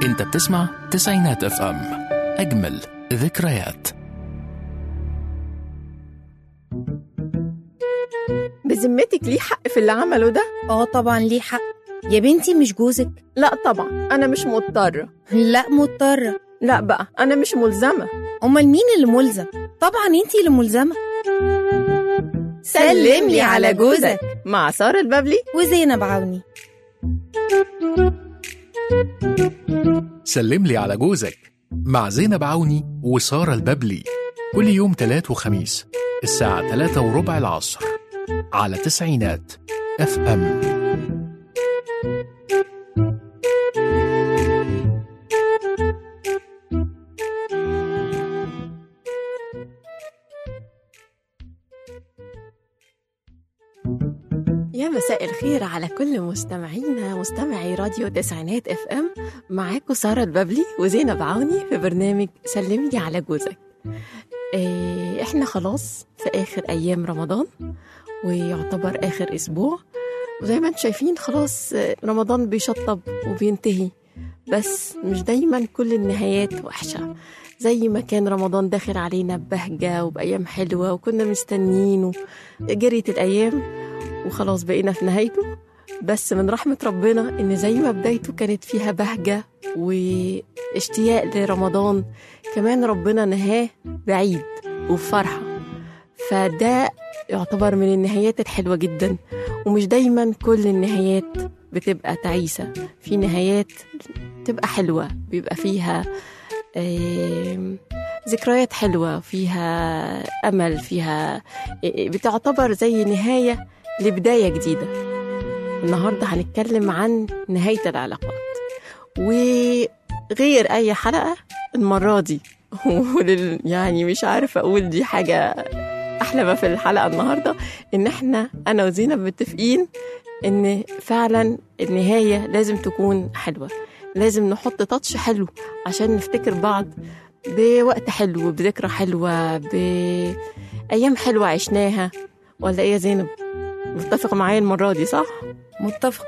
انت بتسمع تسعينات اف ام اجمل ذكريات بذمتك ليه حق في اللي عمله ده؟ اه طبعا ليه حق يا بنتي مش جوزك لا طبعا أنا مش مضطرة لا مضطرة لا بقى أنا مش ملزمة امال مين اللي ملزم طبعا انتي اللي ملزمة سلم لي على جوزك مع سارة البابلي وزينب عوني سلم لي على جوزك مع زينب عوني وسارة الببلي كل يوم تلات وخميس الساعة تلاتة وربع العصر على تسعينات اف ام يا مساء الخير على كل مستمعينا مستمعي راديو تسعينات اف ام معاكم سارة البابلي وزينب عوني في برنامج سلم لي على جوزك إيه احنا خلاص في اخر ايام رمضان ويعتبر اخر اسبوع وزي ما انتم شايفين خلاص آه، رمضان بيشطب وبينتهي بس مش دايما كل النهايات وحشة زي ما كان رمضان داخل علينا ببهجة وبأيام حلوة وكنا مستنيين جريت الأيام وخلاص بقينا في نهايته بس من رحمة ربنا إن زي ما بدايته كانت فيها بهجة واشتياق لرمضان كمان ربنا نهاه بعيد وبفرحة فده يعتبر من النهايات الحلوة جدا ومش دايما كل النهايات بتبقى تعيسة في نهايات تبقى حلوة بيبقى فيها آم، ذكريات حلوة فيها أمل فيها بتعتبر زي نهاية لبداية جديدة النهاردة هنتكلم عن نهاية العلاقات وغير أي حلقة المرة دي ولل- يعني مش عارفة أقول دي حاجة أحلى ما في الحلقة النهاردة إن إحنا أنا وزينب متفقين إن فعلا النهاية لازم تكون حلوة لازم نحط تاتش حلو عشان نفتكر بعض بوقت حلو بذكرى حلوة بأيام حلوة عشناها ولا إيه يا زينب؟ متفق معايا المرة دي صح؟ متفقة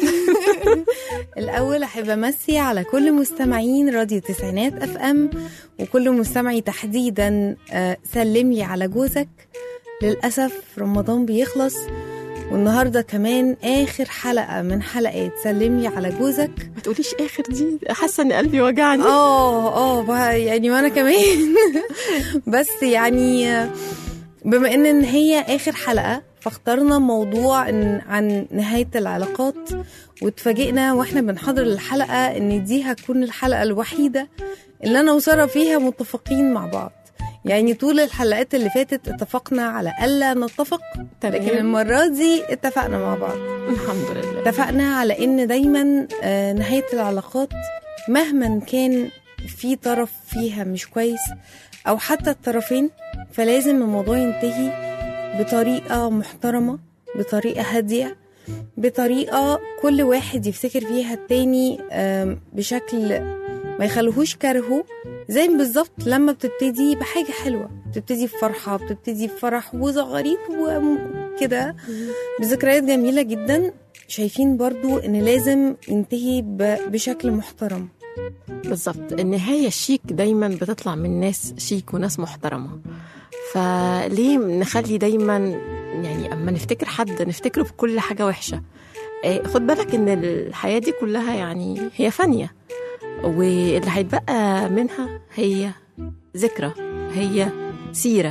الأول أحب أمسي على كل مستمعين راديو تسعينات أف أم وكل مستمعي تحديدا آه، سلمي على جوزك للأسف رمضان بيخلص والنهاردة كمان آخر حلقة من حلقات سلمي على جوزك ما تقوليش آخر دي حاسة إن قلبي وجعني اه اه بقى يعني وانا كمان بس يعني آه، بما ان إن هي اخر حلقه فاخترنا موضوع إن عن نهايه العلاقات واتفاجئنا واحنا بنحضر الحلقه ان دي هتكون الحلقه الوحيده اللي انا وساره فيها متفقين مع بعض يعني طول الحلقات اللي فاتت اتفقنا على الا نتفق لكن تمام المره دي اتفقنا مع بعض الحمد لله اتفقنا على ان دايما آه، نهايه العلاقات مهما كان في طرف فيها مش كويس او حتى الطرفين فلازم الموضوع ينتهي بطريقه محترمه بطريقه هاديه بطريقه كل واحد يفتكر فيها التاني آم، بشكل ما يخلوهوش كرهه زي بالظبط لما بتبتدي بحاجه حلوه بتبتدي بفرحه بتبتدي بفرح وزغاريط وكده بذكريات جميله جدا شايفين برضو ان لازم ينتهي ب- بشكل محترم بالظبط النهاية الشيك دايما بتطلع من ناس شيك وناس محترمة فليه نخلي دايما يعني اما نفتكر حد نفتكره بكل حاجة وحشة آه، خد بالك ان الحياة دي كلها يعني هي فانية واللي هيتبقى منها هي ذكرى هي سيرة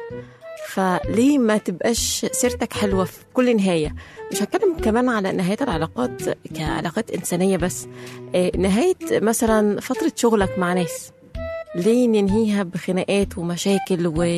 فليه ما تبقاش سيرتك حلوة في كل نهاية مش هتكلم كمان على نهاية العلاقات كعلاقات إنسانية بس آه، نهاية مثلا فترة شغلك مع ناس ليه ننهيها بخناقات ومشاكل و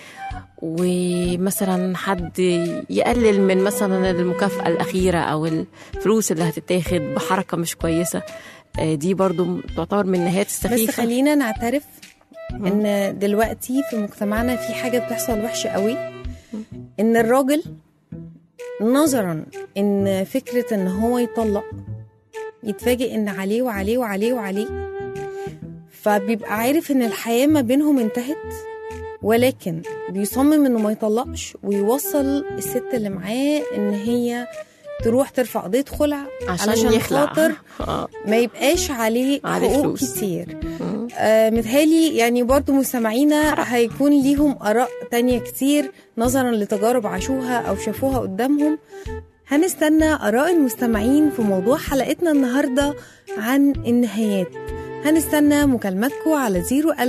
ومثلا حد يقلل من مثلا المكافأة الأخيرة أو الفلوس اللي هتتاخد بحركة مش كويسة آه، دي برضو تعتبر من نهايات بس السخيفة خلينا نعترف ان دلوقتي في مجتمعنا في حاجه بتحصل وحشه قوي ان الراجل نظرا ان فكره ان هو يطلق يتفاجئ ان عليه وعليه وعليه وعليه فبيبقى عارف ان الحياه ما بينهم انتهت ولكن بيصمم انه ما يطلقش ويوصل الست اللي معاه ان هي تروح ترفع قضيه خلع عشان, علشان يخلع خاطر آه. ما يبقاش عليه عليه حقوق فلوس. كتير مم. آه متهيألي يعني برضو مستمعينا هيكون ليهم آراء تانية كتير نظرا لتجارب عاشوها أو شافوها قدامهم هنستنى آراء المستمعين في موضوع حلقتنا النهاردة عن النهايات هنستنى مكالماتكم على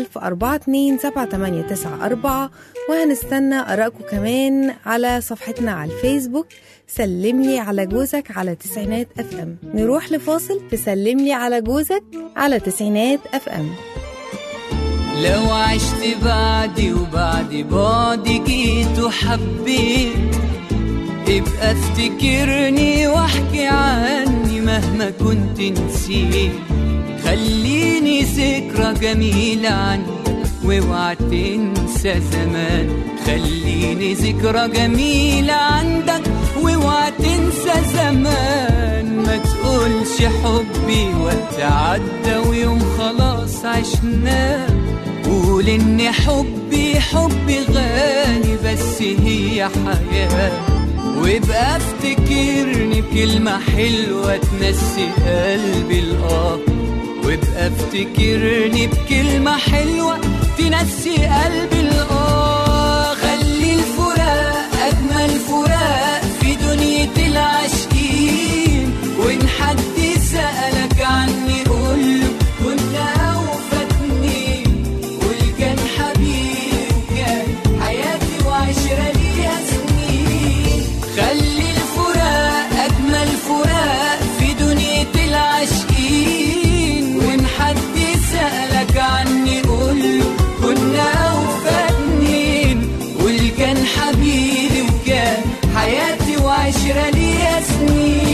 01042 وهنستنى آرائكم كمان على صفحتنا على الفيسبوك سلم لي على جوزك على تسعينات اف ام نروح لفاصل تسلم لي على جوزك على تسعينات اف ام لو عشت بعدي وبعد بعدي جيت وحبيت ابقى افتكرني واحكي عني مهما كنت نسيت خليني ذكرى جميلة عندك واوعى تنسى زمان خليني ذكرى جميلة عندك واوعى تنسى زمان ما تقولش حبي وقت عدى ويوم خلاص عشناه قول ان حبي حبي غالي بس هي حياة وابقى افتكرني بكلمة حلوة تنسي قلبي الآه وابقى افتكرني بكلمة حلوة تنسي قلبي الآه خلي الفراق أجمل فراق في دنيا العاشقين وإن حد سألك عني قوله كنا أوفى اتنين واللي كان حبيبي وكان حياتي وعشرة ليها سنين خلي الفراق أجمل فراق في دنيا العاشقين وإن حد سألك عني قوله كنا أوفى اتنين واللي كان حبيبي وكان حياتي وعشرة ليها سنين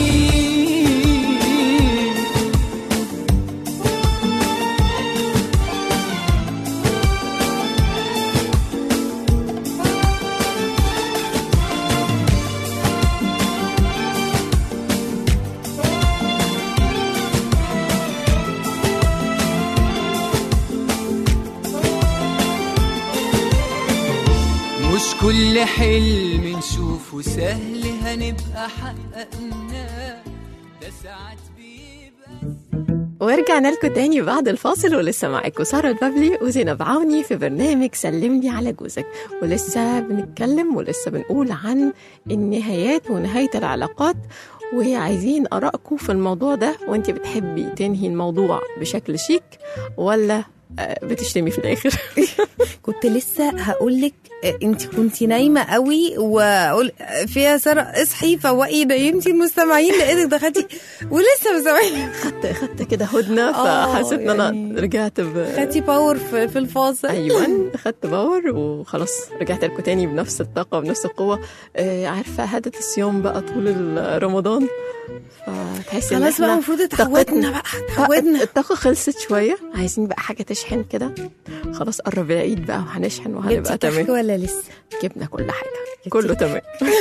مش كل حلم نشوفه سهل هنبقى حققناه ده ساعات بيبقى ورجعنا لكم تاني بعد الفاصل ولسه معاكم سارة البابلي وزينب عوني في برنامج سلمني على جوزك ولسه بنتكلم ولسه بنقول عن النهايات ونهاية العلاقات وعايزين آرائكم في الموضوع ده وانت بتحبي تنهي الموضوع بشكل شيك ولا آه، بتشتمي في الآخر كنت لسه هقولك انت كنتي نايمه قوي واقول فيها ساره اصحي فوقي نيمتي المستمعين لقيتك دخلتي ولسه مستمعين خدت خدت كده هدنة آه، فحسيت ان انا يعني رجعت ب... خدتي باور في, في الفاصل ايوه خدت باور وخلاص رجعت لكم تاني بنفس الطاقه بنفس القوه آه عارفه هدت الصيام بقى طول ال- رمضان فتحسي ان خلاص بقى احنا المفروض اتعودنا بقى اتعودنا الطاقه خلصت شويه عايزين بقى حاجه تشحن كده خلاص قرب العيد بقى وهنشحن وهنبقى جبتي كحك تمام ولا لسه جبنا كل حاجه كله تمام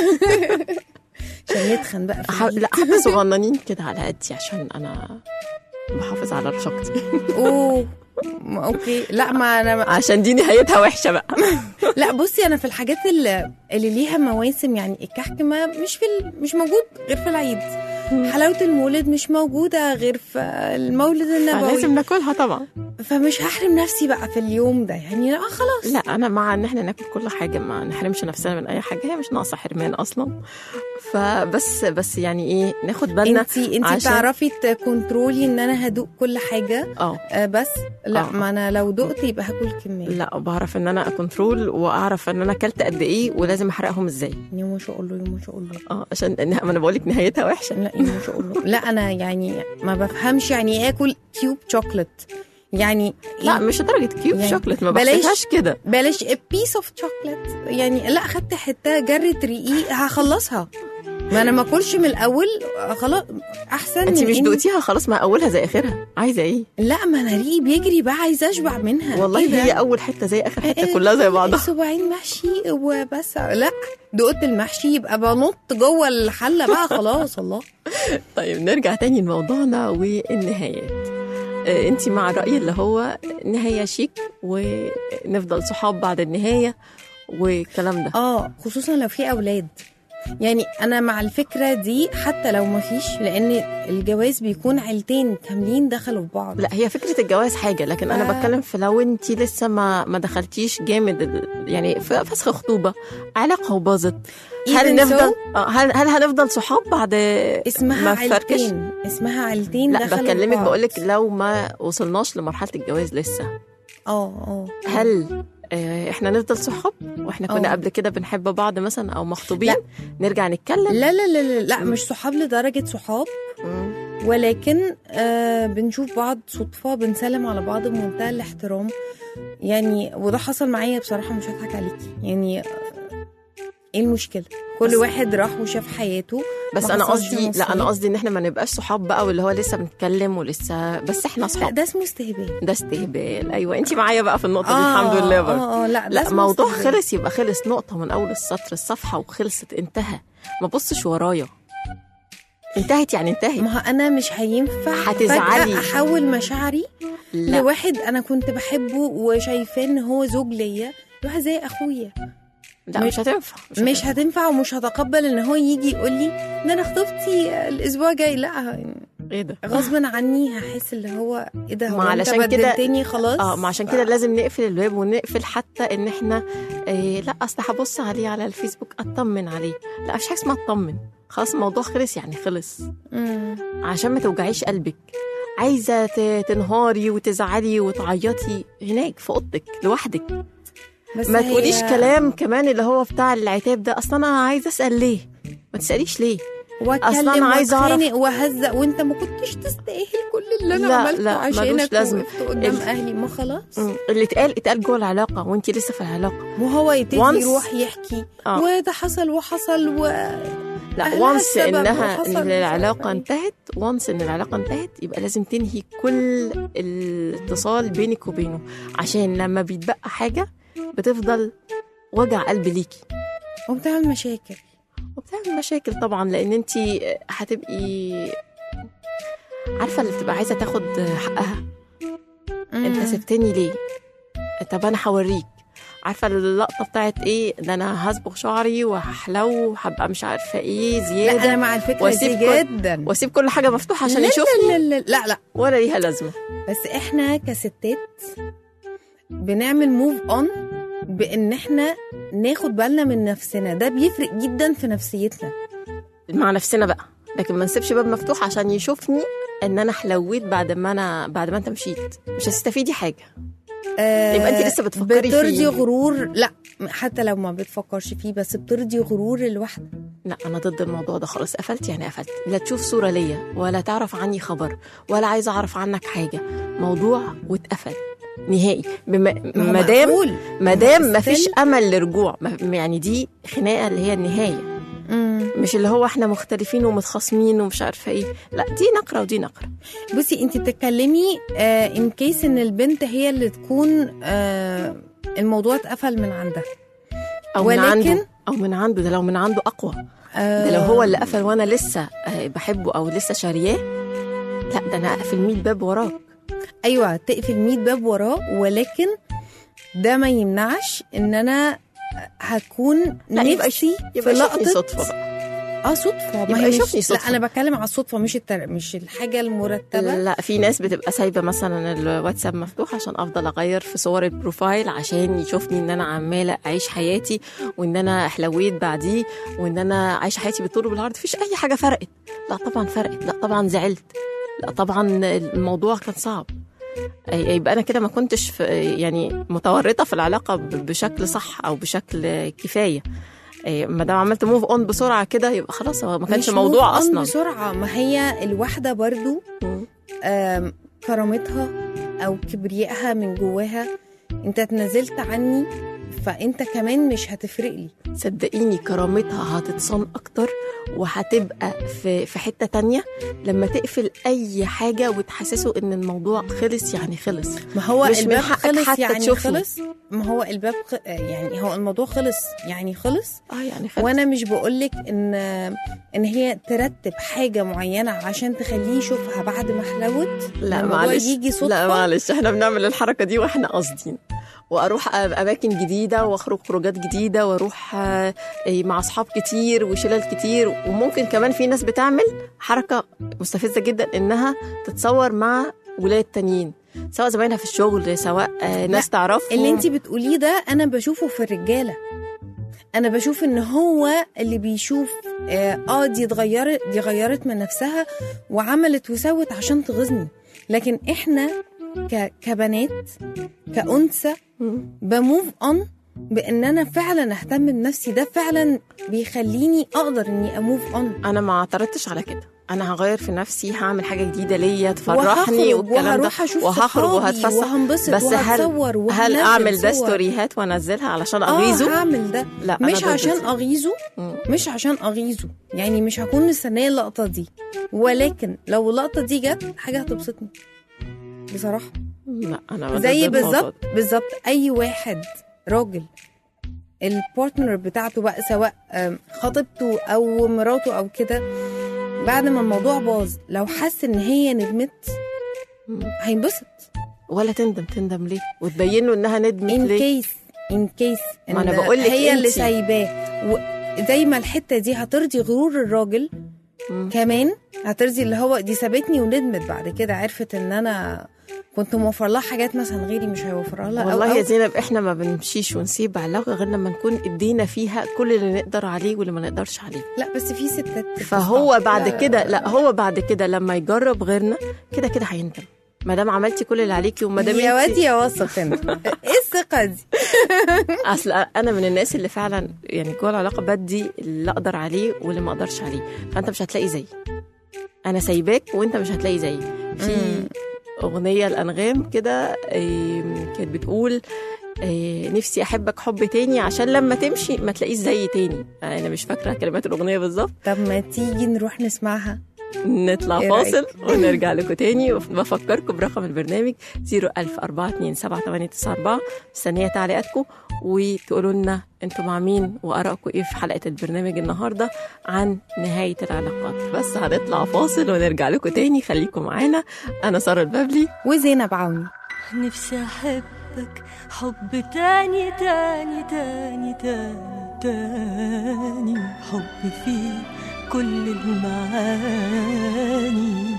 عشان نتخن بقى في ح- العيد. لا حبه صغننين كده على قدي عشان انا بحافظ على رشاقتي اوه ما- اوكي لا ما انا ما عشان دي نهايتها وحشه بقى لا بصي انا في الحاجات اللي, اللي ليها مواسم يعني الكحك ما مش في ال... مش موجود غير في العيد حلاوه المولد مش موجوده غير في المولد النبوي لازم ناكلها طبعا فمش هحرم نفسي بقى في اليوم ده يعني لا خلاص لا انا مع ان احنا ناكل كل حاجه ما نحرمش نفسنا من اي حاجه هي مش ناقصه حرمان اصلا فبس بس يعني ايه ناخد بالنا انتي انتي عشان- تعرفي تكنترولي ان انا هدوق كل حاجه اه آه بس لا آه. ما انا لو دقت يبقى هاكل كميه لا بعرف ان انا اكنترول واعرف ان انا اكلت قد ايه ولازم احرقهم ازاي يا ما شاء الله يا ما شاء الله اه عشان إن- ما انا بقول لك نهايتها وحشه لا يا ما شاء الله لا انا يعني ما بفهمش يعني ايه اكل كيوب شوكليت يعني لا مش لدرجه كيوب يعني شوكليت ما بلاش- بحسبهاش كده بلاش بيس اوف شوكليت يعني لا خدت حته جرة رقيق هخلصها ما انا ما اكلش من الاول خلاص احسن انت من مش إني- دقتيها خلاص ما اولها زي اخرها عايزه ايه لا ما انا ريقي بيجري بقى عايزه اشبع منها والله إيه ده؟ هي اول حته زي اخر حته إيه، كلها زي بعضها صباعين محشي وبس لا دقت المحشي يبقى بنط جوه الحله بقى خلاص الله طيب نرجع تاني لموضوعنا والنهايات انت مع الرأي اللي هو نهاية شيك ونفضل صحاب بعد النهاية والكلام ده اه خصوصا لو في اولاد يعني انا مع الفكره دي حتى لو ما فيش لان الجواز بيكون عيلتين كاملين دخلوا في بعض لا هي فكره الجواز حاجه لكن انا ف- بتكلم في لو انت لسه ما ما دخلتيش جامد ال- يعني ف- فسخ خطوبه علاقه وباظت هل Even نفضل so, آه، هل هل هنفضل صحاب بعد اسمها ما فركش؟ عيلتين اسمها عيلتين لا دخلوا في بكلمك بعض. بقول لك لو ما وصلناش لمرحله الجواز لسه اه اه هل آه، احنا نفضل صحاب واحنا كنا آه. قبل كده بنحب بعض مثلا او مخطوبين لا. نرجع نتكلم لا لا لا لا, لا مش صحاب لدرجه صحاب مم. ولكن آه بنشوف بعض صدفة بنسلم على بعض بمنتهى الاحترام يعني وده حصل معايا بصراحة مش هضحك عليكي يعني آه، ايه المشكلة كل بس- واحد راح وشاف حياته بس ما انا حصلش قصدي لا نصيب. انا قصدي ان احنا ما نبقاش صحاب بقى واللي هو لسه بنتكلم ولسه بس احنا لا صحاب ده اسمه استهبال ده استهبال ايوه انت معايا بقى في النقطه دي الحمد لله برضه اه اه لا ده لا اسمه موضوع استهبال. خلص يبقى خلص نقطة من أول السطر الصفحة وخلصت انتهى ما بصش ورايا انتهت يعني انتهت ما هو انا مش هينفع هتزعلي. فجأة احول مشاعري لا لواحد انا كنت بحبه وشايفاه ان هو زوج ليا واحد زي اخويا لا مش- مش هتنفع مش هتنفع ومش هتقبل ان هو يجي يقول لي ده انا خطوبتي الاسبوع الجاي لا ايه ده غصبا عني هحس اللي هو ايه ده هو ما انت علشان كده- بدلتني خلاص اه ما عشان كده لازم نقفل الباب ونقفل حتى ان احنا إيه لا اصل هبص عليه على الفيسبوك اطمن عليه لا مفيش حاجه اسمها اطمن خلاص الموضوع خلص يعني خلص مم. عشان ما توجعيش قلبك عايزه ت- تنهاري وتزعلي وتعيطي هناك في اوضتك لوحدك بس ما هي- تقوليش كلام كمان اللي هو بتاع العتاب ده اصلا انا عايزه اسال ليه ما تساليش ليه واتكلم أصلاً أنا عايزة أعرف. واتخانق وهزق وانت ما كنتش تستاهل كل اللي انا لا، عملته لا، ملوش عشانك لازمة. وقفت قدام ال- اهلي ما خلاص مم. اللي اتقال اتقال جوه العلاقه وانت لسه في العلاقه وهو يبتدي Once- يروح يحكي آه. وده حصل وحصل و لا أهلها وانس السبب انها وحصل ان مش العلاقه عارفة إيه. انتهت وانس ان العلاقه انتهت يبقى لازم تنهي كل الاتصال بينك وبينه عشان لما بيتبقى حاجه بتفضل وجع قلب ليكي وبتعمل مشاكل وبتعمل مشاكل طبعا لان انت هتبقي عارفه اللي بتبقى عايزه تاخد حقها انت مم. سبتني ليه طب انا هوريك عارفه اللقطه بتاعت ايه ده انا هصبغ شعري وهحلو وهبقى مش عارفه ايه لا زياده انا مع الفكره وأسيب دي كل- جدا واسيب كل حاجه مفتوحه عشان لا يشوفني لا لا لا لا ولا ليها لازمه بس احنا كستات بنعمل موف اون بان احنا ناخد بالنا من نفسنا ده بيفرق جدا في نفسيتنا مع نفسنا بقى لكن ما نسيبش باب مفتوح عشان يشوفني ان انا حلويت بعد ما انا بعد ما انت مشيت مش هتستفيدي حاجه آه يبقى أنت لسه بتفكري بترضي فيه. غرور لا حتى لو ما بتفكرش فيه بس بترضي غرور الواحده لا انا ضد الموضوع ده خلاص قفلت يعني قفلت لا تشوف صوره ليا ولا تعرف عني خبر ولا عايزه اعرف عنك حاجه موضوع واتقفل نهائي بما ما هو مادام مقفول. مادام ما هو ما فيش still- امل لرجوع ما- يعني دي خناقه اللي هي النهايه مم. مش اللي هو احنا مختلفين ومتخاصمين ومش عارفه ايه لا دي نقره ودي نقره بصي انت بتتكلمي ان كيس ان البنت هي اللي تكون آه الموضوع اتقفل من عندها او من ولكن- عنده او من عنده ده لو من عنده اقوى آه ده لو هو اللي قفل وانا لسه آه، بحبه او لسه شارياه لا ده انا اقفل 100 باب وراك ايوه تقفل 100 باب وراه ولكن ده ما يمنعش ان انا هكون لا يبقى نفسي يبقى في يشوفني لقطه صدفه بقى اه صدفه يبقى ما هي يشوفني مش لا صدفة. انا بتكلم على الصدفه مش التر... مش الحاجه المرتبه لا في ناس بتبقى سايبه مثلا الواتساب مفتوح عشان افضل اغير في صور البروفايل عشان يشوفني ان انا عماله اعيش حياتي وان انا حلويت بعديه وان انا عايشه حياتي بالطول وبالعرض مفيش اي حاجه فرقت لا طبعا فرقت لا طبعا زعلت لا طبعا الموضوع كان صعب أي- يبقى انا كده ما كنتش في يعني متورطه في العلاقه ب- بشكل صح او بشكل كفايه أي، ما دام عملت موف اون بسرعه كده يبقى خلاص هو ما كانش مش موضوع move on اصلا بسرعه ما هي الواحده برضو مم. آم، كرامتها او كبريائها من جواها انت اتنازلت عني فانت كمان مش هتفرق لي صدقيني كرامتها هتتصان اكتر وهتبقى في في حته تانية لما تقفل اي حاجه وتحسسه ان الموضوع خلص يعني خلص ما هو مش من الباب حقك خلص حتى يعني تشوفني. خلص ما هو الباب خ... يعني هو الموضوع خلص يعني خلص اه يعني خلص وانا مش بقولك ان ان هي ترتب حاجه معينه عشان تخليه يشوفها بعد ما حلوت لا الموضوع معلش يجي صدفه لا معلش احنا بنعمل الحركه دي واحنا قاصدين واروح أ- اماكن جديده واخرج خروجات جديده واروح آه، إيه، مع اصحاب كتير وشلل كتير وممكن كمان في ناس بتعمل حركه مستفزه جدا انها تتصور مع ولاد تانيين سواء زمايلها في الشغل سواء آه، ناس تعرفهم اللي انت بتقوليه ده انا بشوفه في الرجاله انا بشوف ان هو اللي بيشوف اه آه، دي اتغيرت دي غيرت من نفسها وعملت وسوت عشان تغيظني لكن احنا ك... كبنات كأنثى مم. بموف اون بان انا فعلا اهتم بنفسي ده فعلا بيخليني اقدر اني اموف اون انا ما اعترضتش على كده انا هغير في نفسي هعمل حاجه جديده ليا تفرحني وهخرج والكلام ده وهروح اشوف وهخرج صحابي وهتفسح وهنبسط بس هل وهتصور هل وهنزل اعمل ده صور. ستوريهات وانزلها علشان اه اغيظه هعمل ده لا أنا مش ضد عشان دي. اغيظه مم. مش عشان اغيظه يعني مش هكون مستنيه اللقطه دي ولكن لو اللقطه دي جت حاجه هتبسطني بصراحه لا انا زي ضد الموضوع بالظبط بالظبط اي واحد راجل البارتنر بتاعته بقى سواء آم، خطيبته او مراته او كده بعد ما الموضوع باظ لو حس ان هي ندمت مم. هينبسط ولا تندم تندم ليه وتبين له انها ندمت ان ليه كيس ان كيس ما أنا بقول لك هي اللي انتي. سايباه وزي ما الحته دي هترضي غرور الراجل مم. كمان هترضي اللي هو دي سابتني وندمت بعد كده عرفت ان انا كنت موفر لها حاجات مثلا غيري مش هيوفرها لها والله أو يا أو زينب احنا ما بنمشيش ونسيب علاقه غير لما نكون ادينا فيها كل اللي نقدر عليه واللي ما نقدرش عليه لا بس في ستات فهو بتستعب. بعد لا، كده لا هو بعد كده لما يجرب غيرنا كده كده هيندم ما دام عملتي كل اللي عليكي وما دام يا انتي- واد يا وسط انت ايه الثقه دي اصل انا من الناس اللي فعلا يعني جوه العلاقه بدي اللي اقدر عليه واللي ما اقدرش عليه فانت مش هتلاقي زيي انا سايباك وانت مش هتلاقي زيي في مم. اغنيه الانغام كده إيه، كانت بتقول إيه، نفسي احبك حب تاني عشان لما تمشي ما تلاقيش زي تاني انا مش فاكره كلمات الاغنيه بالظبط طب ما تيجي نروح نسمعها نطلع إيه فاصل ونرجع لكم تاني وبفكركم برقم البرنامج 01042 مستنية تعليقاتكم وتقولوا لنا انتوا مع مين وآرائكم ايه في حلقة البرنامج النهاردة عن نهاية العلاقات بس هنطلع فاصل ونرجع لكم تاني خليكم معانا أنا سارة البابلي وزينب عوني نفسي أحبك حب تاني تاني تاني تاني تاني حب فيه كل المعاني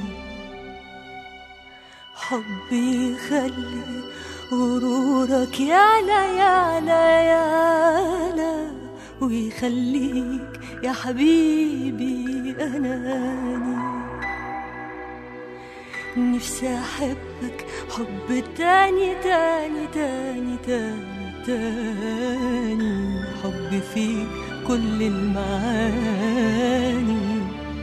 حب يخلي غرورك يعلى يعلى يعلى ويخليك يا حبيبي أناني نفسي أحبك حب تاني تاني تاني تاني تاني حب فيه كل المعاني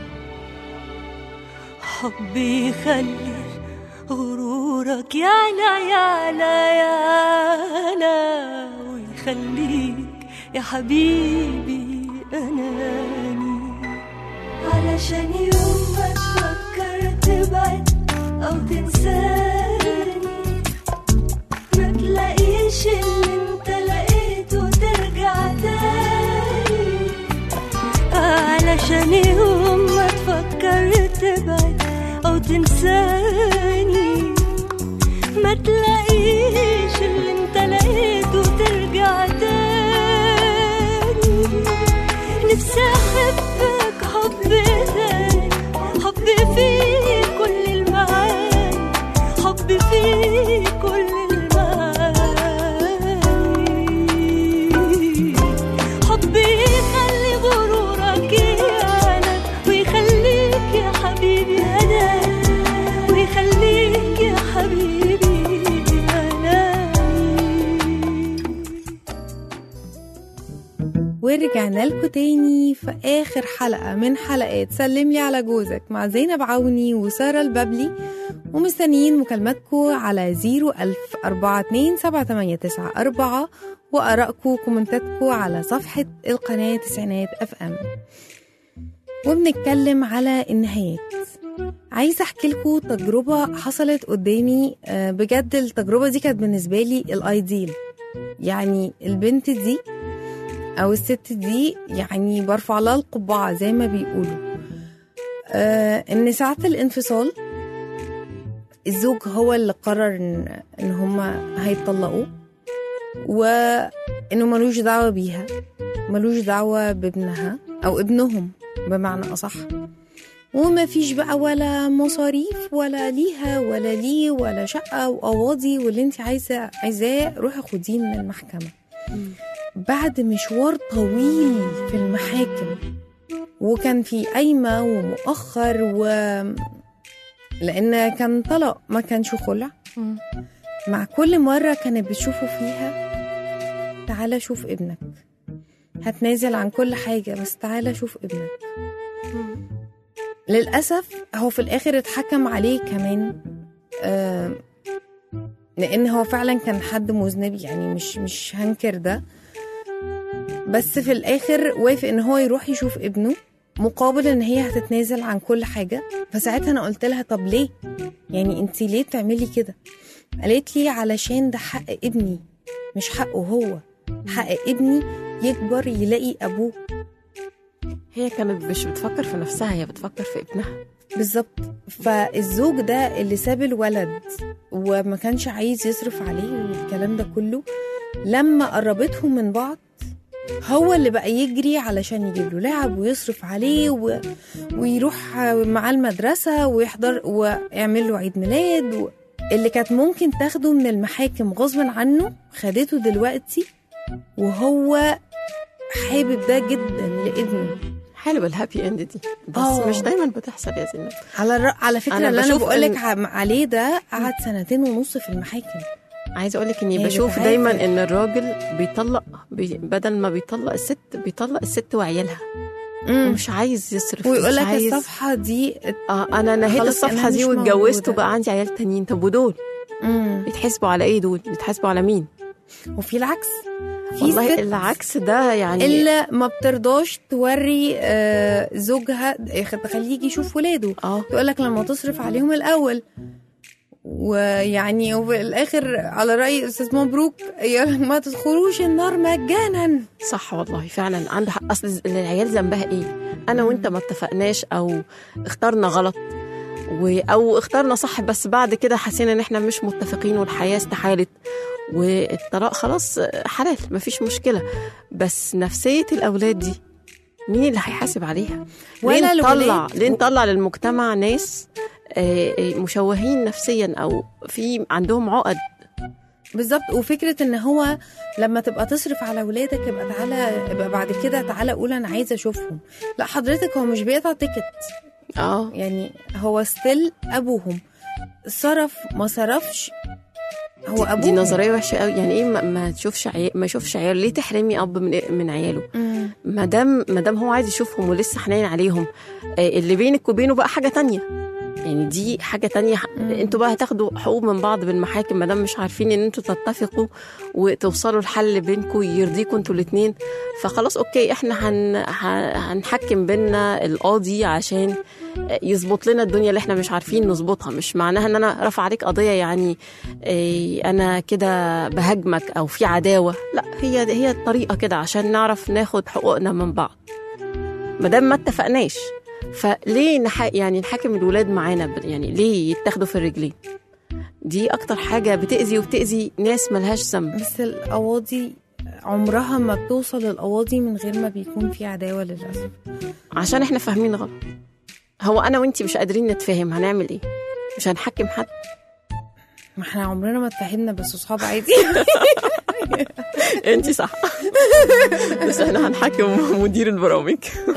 حب يخلي غرورك يعلى يعلى يعلى ويخليك يا حبيبي أناني علشان يوم ما تفكر تبعد أو تنساني ما تلاقيش اللي انت لقيته ترجع تاني علشان يوم ما تفكر تبعد أو تنساني ما تلاقيش اللي انت لقيته ترجع تاني نفسي احبك حب تاني حب فيه كل المعاني حب فيه كل المعاني حب يخلي غرورك يعلى ويخليك يا حبيبي انا ويخليك يا حبيبي انا ورجعنا لكم تاني في آخر حلقة من حلقات سلم لي على جوزك مع زينب عوني وسارة البابلي ومستنيين مكالماتكم على 01042 وآرائكم وكومنتاتكم على صفحة القناة تسعينات اف ام وبنتكلم على النهايات عايزة أحكي لكم تجربة حصلت قدامي آه، بجد التجربة دي كانت بالنسبة لي الأيديل يعني البنت دي او الست دي يعني برفع لها القبعه زي ما بيقولوا آه ان ساعه الانفصال الزوج هو اللي قرر ان ان هما هيتطلقوا وانه ملوش دعوه بيها ملوش دعوه بابنها او ابنهم بمعنى اصح وما فيش بقى ولا مصاريف ولا ليها ولا ليه ولا شقه وقواضي واللي انت عايزه عايزاه روحي خديه من المحكمه بعد مشوار طويل في المحاكم وكان في قايمه ومؤخر و لان كان طلاق ما كانش خلع مع كل مرة كانت بتشوفه فيها تعالى شوف ابنك هتنازل عن كل حاجة بس تعالى شوف ابنك للأسف هو في الآخر اتحكم عليه كمان آه لأن هو فعلا كان حد مذنب يعني مش مش هنكر ده بس في الآخر وافق إن هو يروح يشوف ابنه مقابل إن هي هتتنازل عن كل حاجة فساعتها أنا قلت لها طب ليه؟ يعني انت ليه بتعملي كده؟ قالت لي علشان ده حق ابني مش حقه هو حق ابني يكبر يلاقي ابوه هي كانت مش بتفكر في نفسها هي بتفكر في ابنها بالظبط فالزوج ده اللي ساب الولد وما كانش عايز يصرف عليه والكلام ده كله لما قربتهم من بعض هو اللي بقى يجري علشان يجيب له لعب ويصرف عليه و... ويروح معاه المدرسة ويحضر ويعمل له عيد ميلاد و... اللي كانت ممكن تاخده من المحاكم غصب عنه خدته دلوقتي وهو حابب ده جدا لابنه حلوه الهابي اند دي بس آه. مش دايما بتحصل يا زينب على الر... على فكره أنا اللي انا بشوف بقول لك إن- عليه ده قعد سنتين ونص في المحاكم عايزه اقول لك اني هي بشوف بتعافر. دايما ان الراجل بيطلق بي بدل ما بيطلق الست بيطلق الست وعيالها ومش عايز يصرف ويقول مش لك عايز الصفحه دي اه انا نهيت خلاص الصفحه أنا دي مش واتجوزت موجودة. وبقى عندي عيال تانيين طب ودول مم. بيتحاسبوا على ايه دول بيتحاسبوا على مين وفي العكس في والله ست العكس ده يعني اللي ما بترضاش توري آه، زوجها تخليه يجي يشوف ولاده اه تقول لك لما تصرف عليهم الاول ويعني وفي الاخر على راي استاذ مبروك يقول لك ما تدخلوش النار مجانا صح والله فعلا عنده حق اصل العيال ذنبها ايه انا وانت ما اتفقناش او اخترنا غلط و... او اخترنا صح بس بعد كده حسينا ان احنا مش متفقين والحياه استحالت والطلاق خلاص حلال مفيش مشكله بس نفسيه الاولاد دي مين اللي هيحاسب عليها ولا ليه نطلع الولاد. ليه نطلع للمجتمع ناس آه، آه، مشوهين نفسيا او في عندهم عقد بالظبط وفكره ان هو لما تبقى تصرف على ولادك يبقى تعالى يبقى بعد كده تعالى قول انا عايزه اشوفهم لا حضرتك هو مش بيقطع تيكت اه يعني هو ستيل ابوهم صرف ما صرفش هو ابوهم دي نظريه وحشه قوي يعني ايه ما, ما تشوفش عيال ما يشوفش عياله ليه تحرمي اب من من عياله مم. ما دام ما دام هو عايز يشوفهم ولسه حنين عليهم آه، اللي بينك وبينه بقى حاجه تانية يعني دي حاجه تانية انتوا بقى هتاخدوا حقوق من بعض بالمحاكم ما دام مش عارفين ان انتوا تتفقوا وتوصلوا لحل بينكم يرضيكم انتوا الاثنين فخلاص اوكي احنا هن... ه- هنحكم بينا القاضي عشان يظبط لنا الدنيا اللي احنا مش عارفين نظبطها مش معناها ان انا رافع عليك قضيه يعني إيه انا كده بهاجمك او في عداوه لا هي هي الطريقه كده عشان نعرف ناخد حقوقنا من بعض ما دام ما اتفقناش فليه نح... يعني نحاكم الولاد معانا ب- يعني ليه يتاخدوا في الرجلين دي اكتر حاجه بتاذي وبتاذي ناس ملهاش ذنب بس القواضي عمرها ما بتوصل القواضي من غير ما بيكون في عداوه للاسف عشان احنا فاهمين غلط هو انا وانتي مش قادرين نتفاهم هنعمل ايه مش هنحكم حد ما احنا عمرنا ما اتفاهمنا بس اصحاب عادي انت صح بس احنا هنحكم مدير البرامج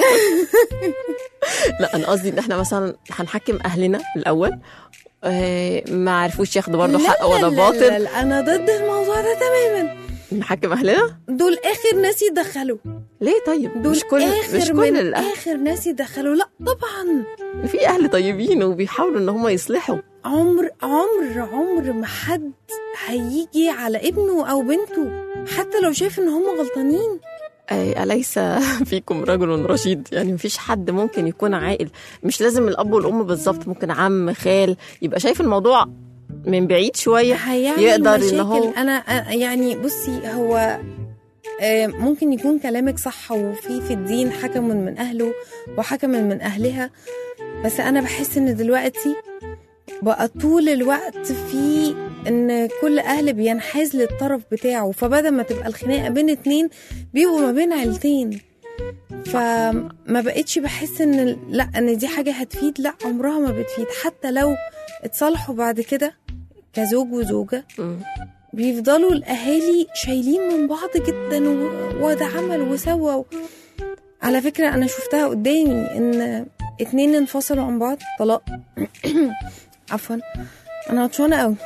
لا انا قصدي ان احنا مثلا هنحكم اهلنا الاول آه، ما عرفوش ياخدوا برضه لا، حق لا، ولا لا، باطل لا، لا، انا ضد الموضوع ده تماما نحكم اهلنا دول اخر ناس يدخلوا ليه طيب دول مش كل اخر مش من كل الاهل اخر ناس يدخلوا لا طبعا في اهل طيبين وبيحاولوا ان هم يصلحوا عمر عمر عمر ما حد هيجي على ابنه او بنته حتى لو شايف ان هم غلطانين آه، أليس فيكم رجل رشيد يعني مفيش حد ممكن يكون عاقل مش لازم الأب والأم بالظبط ممكن عم خال يبقى شايف الموضوع من بعيد شوية هيعمل يقدر إن مشاكل هو- انا أ- يعني بصي هو آه، ممكن يكون كلامك صح وفي في الدين حكم من اهله وحكم من اهلها بس انا بحس ان دلوقتي بقى طول الوقت في ان كل اهل بينحاز للطرف بتاعه فبدل ما تبقى الخناقه بين اتنين بيبقوا ما بين عيلتين فما بقتش بحس ان لا ان دي حاجه هتفيد لا عمرها ما بتفيد حتى لو اتصالحوا بعد كده كزوج وزوجه مم. بيفضلوا الاهالي شايلين من بعض جدا و- وده عمل وسوى و... على فكره انا شفتها قدامي ان اتنين انفصلوا عن بعض طلاق عفوا انا عطشانه قوي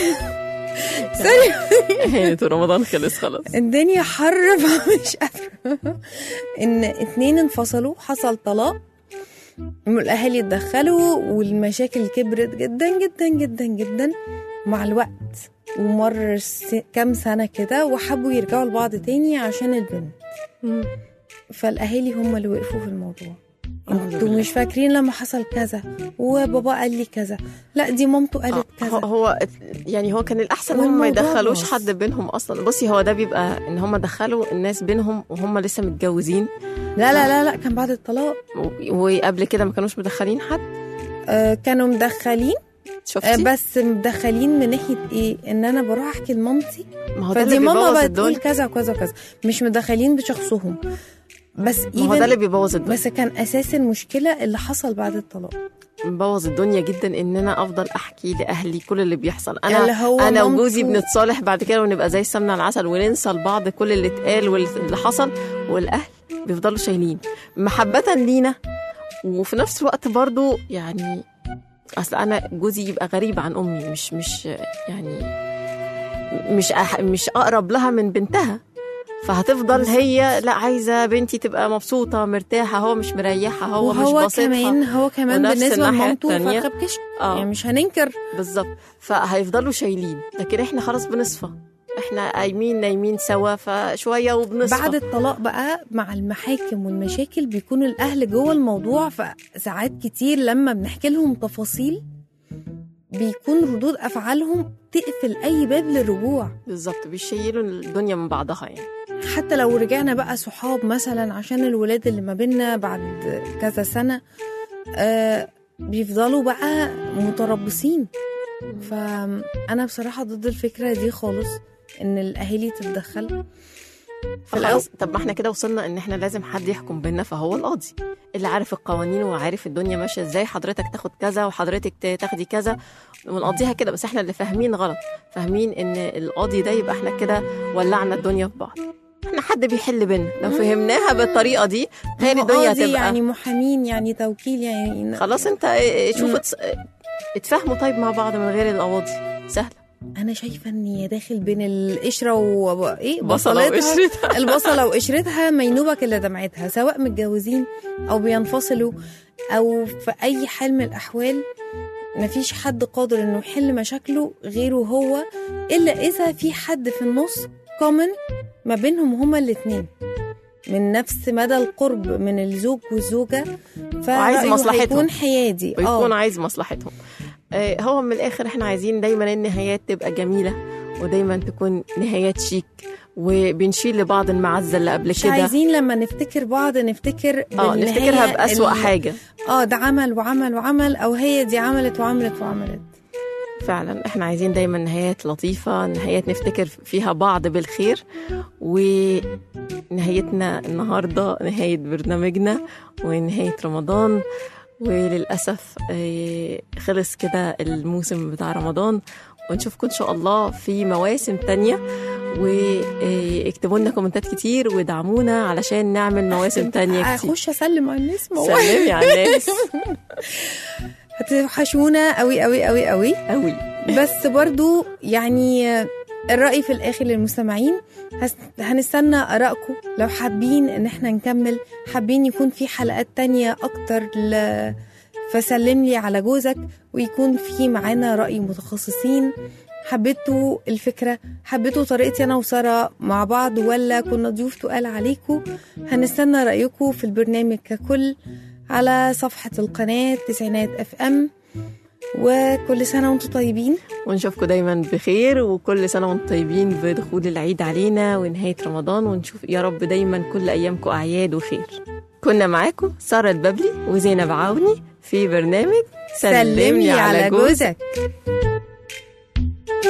هانت رمضان خلص خلاص الدنيا حر فمش قادره ان اتنين انفصلوا حصل طلاق والاهالي اتدخلوا والمشاكل كبرت جدا جدا جدا جدا مع الوقت ومر س- كام سنه كده وحبوا يرجعوا لبعض تاني عشان البنت مم. فالاهالي هم اللي وقفوا في الموضوع الحمد انتوا لله. مش فاكرين لما حصل كذا وبابا قال لي كذا لا دي مامته قالت هو- كذا هو يعني هو كان الاحسن ان هم ما والموضوع يدخلوش باظ. حد بينهم اصلا بصي هو ده بيبقى ان هم دخلوا الناس بينهم وهم لسه متجوزين لا لا لا لا كان بعد الطلاق و- وقبل كده ما كانوش مدخلين حد آه كانوا مدخلين آه شفتي بس مدخلين من ناحيه ايه ان انا بروح احكي لمامتي ما هو ده فدي اللي ماما بيبوظ بقى تقول الدنيا كذا وكذا وكذا مش مدخلين بشخصهم بس ما هو ده اللي even بيبوظ الدنيا بس كان اساس المشكله اللي حصل بعد الطلاق مبوظ الدنيا جدا ان انا افضل احكي لاهلي كل اللي بيحصل اللي انا هو انا مامته- وجوزي بنتصالح بعد كده ونبقى زي السمنه على العسل وننسى لبعض كل اللي اتقال واللي حصل والاهل بيفضلوا شايلين محبه لينا وفي نفس الوقت برضو يعني اصل انا جوزي يبقى غريب عن امي مش مش يعني مش أح مش اقرب لها من بنتها فهتفضل هي لا عايزه بنتي تبقى مبسوطه مرتاحه هو مش مريحه هو, مش وهو باصطها كمان هو كمان ونفس بالنسبه الناحية لمامته التانية. فخبكش اه يعني مش هننكر بالظبط فهيفضلوا شايلين لكن احنا خلاص بنصفى احنا قايمين نايمين سوا فشويه وبنصفى بعد الطلاق بقى مع المحاكم والمشاكل بيكون الاهل جوه الموضوع فساعات كتير لما بنحكي لهم تفاصيل بيكون ردود افعالهم تقفل اي باب للرجوع بالظبط بيشيلوا الدنيا من بعضها يعني حتى لو رجعنا بقى صحاب مثلا عشان الولاد اللي ما بينا بعد كذا سنه آه بيفضلوا بقى متربصين فانا بصراحه ضد الفكره دي خالص ان الاهالي تتدخل في الأول خلاص طب ما احنا كده وصلنا ان احنا لازم حد يحكم بينا فهو القاضي اللي عارف القوانين وعارف الدنيا ماشيه ازاي حضرتك تاخد كذا وحضرتك ت- تاخدي كذا ونقضيها كده بس احنا اللي فاهمين غلط فاهمين ان القاضي ده يبقى احنا كده ولعنا الدنيا في بعض احنا حد بيحل بينا لو فهمناها بالطريقه دي هي الدنيا قاضي هتبقى يعني محامين يعني توكيل يعني خلاص انت اه، شوف مم. اتس- اتفاهموا طيب مع بعض من غير القواضي سهله انا شايفه ان يا داخل بين القشره و ايه بصله بصلتها وقشرتها البصله وقشرتها مينوبك الا دمعتها سواء متجوزين او بينفصلوا او في اي حال من الاحوال مفيش حد قادر انه يحل مشاكله غيره هو الا اذا في حد في النص كومن ما بينهم هما الاتنين من نفس مدى القرب من الزوج والزوجه وعايز فرأيه مصلحتهم. هيكون حيادي ويكون اه عايز مصلحتهم آه، هو من الاخر احنا عايزين دايما النهايات تبقى جميله ودايما تكون نهايات شيك وبنشيل لبعض المعزه اللي قبل مش كده عايزين لما نفتكر بعض نفتكر اه بالنهاية نفتكرها بأسوأ ال- حاجه اه ده عمل وعمل وعمل او هي دي عملت وعملت وعملت فعلا احنا عايزين دايما نهايات لطيفه نهايات نفتكر فيها بعض بالخير ونهايتنا النهارده نهايه برنامجنا ونهايه رمضان وللاسف آه، خلص كده الموسم بتاع رمضان ونشوفكم ان شاء الله في مواسم تانية واكتبوا لنا كومنتات كتير ودعمونا علشان نعمل مواسم تانية كتير اخش اسلم على الناس ما هو سلمي على الناس هتوحشونا قوي قوي قوي قوي قوي بس برضو يعني الرأي في الآخر للمستمعين هس- هنستنى آرائكم لو حابين إن احنا نكمل حابين يكون في حلقات تانية أكتر ل... فسلم لي على جوزك ويكون في معانا رأي متخصصين حبيتوا الفكرة حبيتوا طريقتي أنا وسارة مع بعض ولا كنا ضيوف تقال عليكم هنستنى رأيكم في البرنامج ككل على صفحة القناة تسعينات اف ام وكل سنة وانتم طيبين ونشوفكم دايما بخير وكل سنة وانتم طيبين بدخول العيد علينا ونهاية رمضان ونشوف يا رب دايما كل أيامكم أعياد وخير كنا معاكم سارة الببلي وزينب عوني في برنامج سلم لي على جوزك